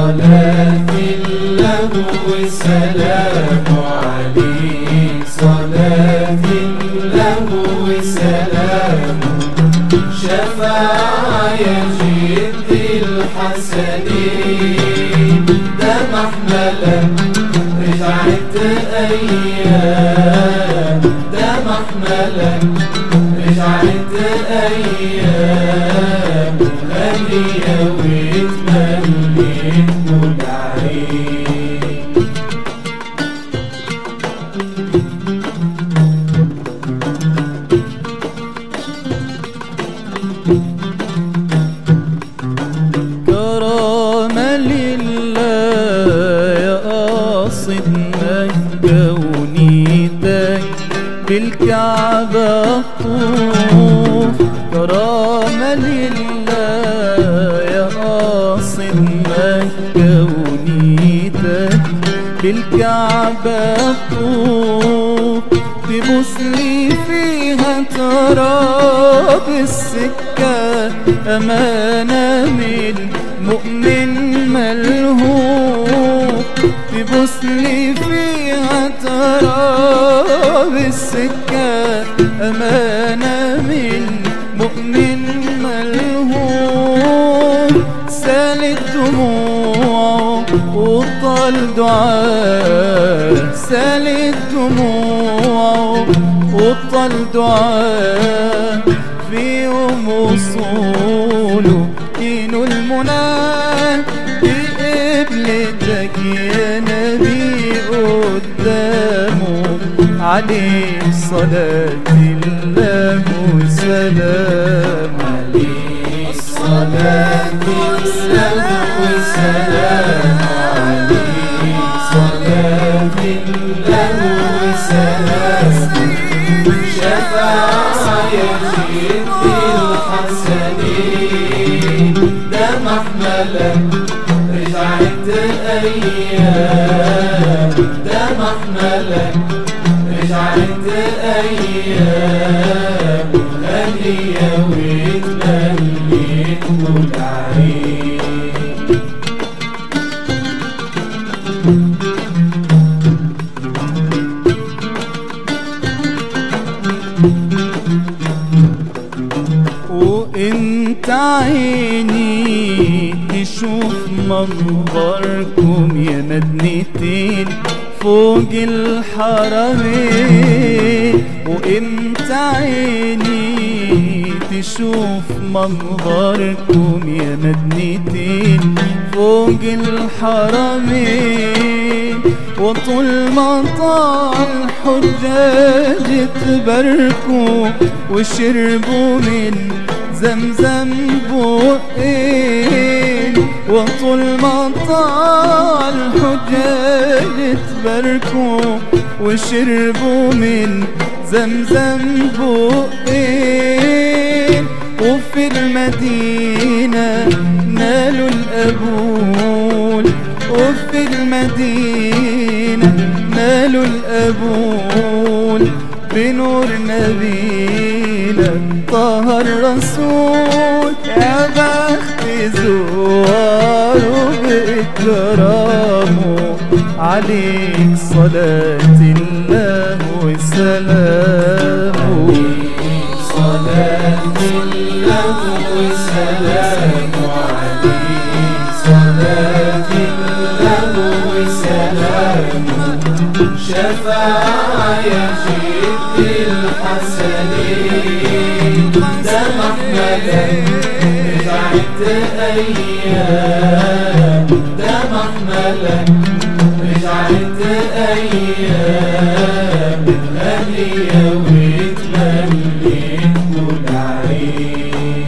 صلاة الله وسلام عليك صلاة الله وسلام شفاعة يا جد الحسنين ده محملة رجعت أيام ده محملة رجعت أيام غالية واتمليت كل عين كرامة لله يا قاصد مكة ونيتك بالكعبة الطوف كرامة لله يا قاصد مكة ونيتك بالكعبة الطوف تبوس لي فيها تراب السكة أمانة من مؤمن ملهوف تبوس لي فيها تراب السكة أمانة من مؤمن ملهوف سالت دموعه وطال دعاء سالت دموعه وطال دعاء في يوم وصوله كينوا المنى بقبلتك يا نبي قدامه عليه صلاة الله وسلام عليك صلاة الله وسلام عليك صلاة الله وسلام شفاعة يا جد الحسنين ده محملة رجعت أيام ده محملة رجعت أيام غالية واتمليت كل عين وانت عيني تشوف منظركم يا مدنتين فوق الحرمين وانت عيني تشوف منظركم يا مدنتين فوق الحرمين وطول ما طال الحجاج تباركوا وشربوا من زمزم بوقين وطول ما طال الحجاج تباركوا وشربوا من زمزم بوقين وفي المدينة نالوا القبول وفي المدينة نالوا القبول بنور نبينا طه الرسول يا بخت زواره بإكرامه عليك صلاة الله وسلامه صلاة الله وسلام عليك صلاة الله وسلام شفاعة يا جد الحسنين ده محمدا رجعت أيام ده محمدا رجعت أيام غالية واتمليت كل عين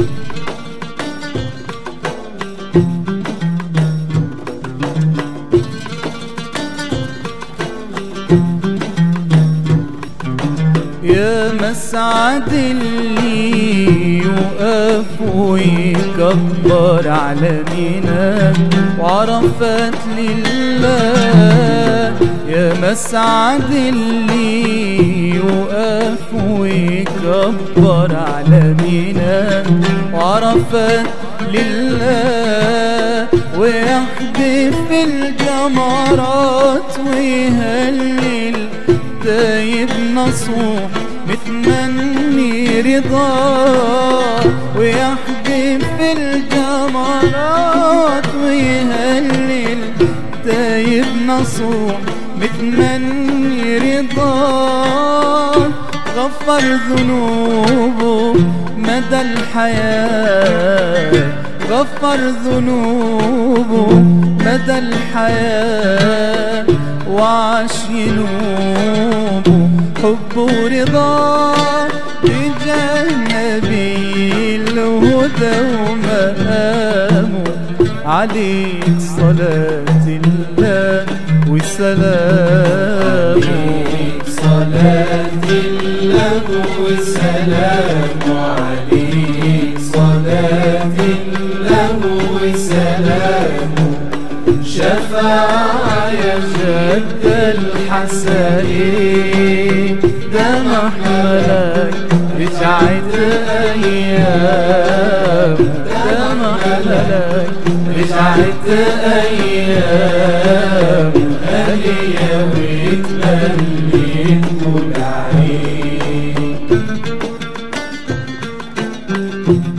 يا مسعد اللي يقف ويكبر على مينا وعرفت لله يا مسعد اللي يقف ويكبر على مينا وعرفت لله ويحدف الجمرات ويهلل تايب نصوح متمني رضاه ويحدف الجمرات ويهلل تايب نصوح متمني رضاه غفر ذنوبه مدى الحياة غفر ذنوبه مدى الحياة وعاش ينوبه حب ورضاه تجاه نبي الهدى ومقامه عليك صلاة الله وسلامه عليك صلاة الله وسلام عليك صلاة الله وسلام شفاعة يا جد الحسنين ده محملك رجعت أيام ده محملك رجعت أيام هنية وتمليت كل عين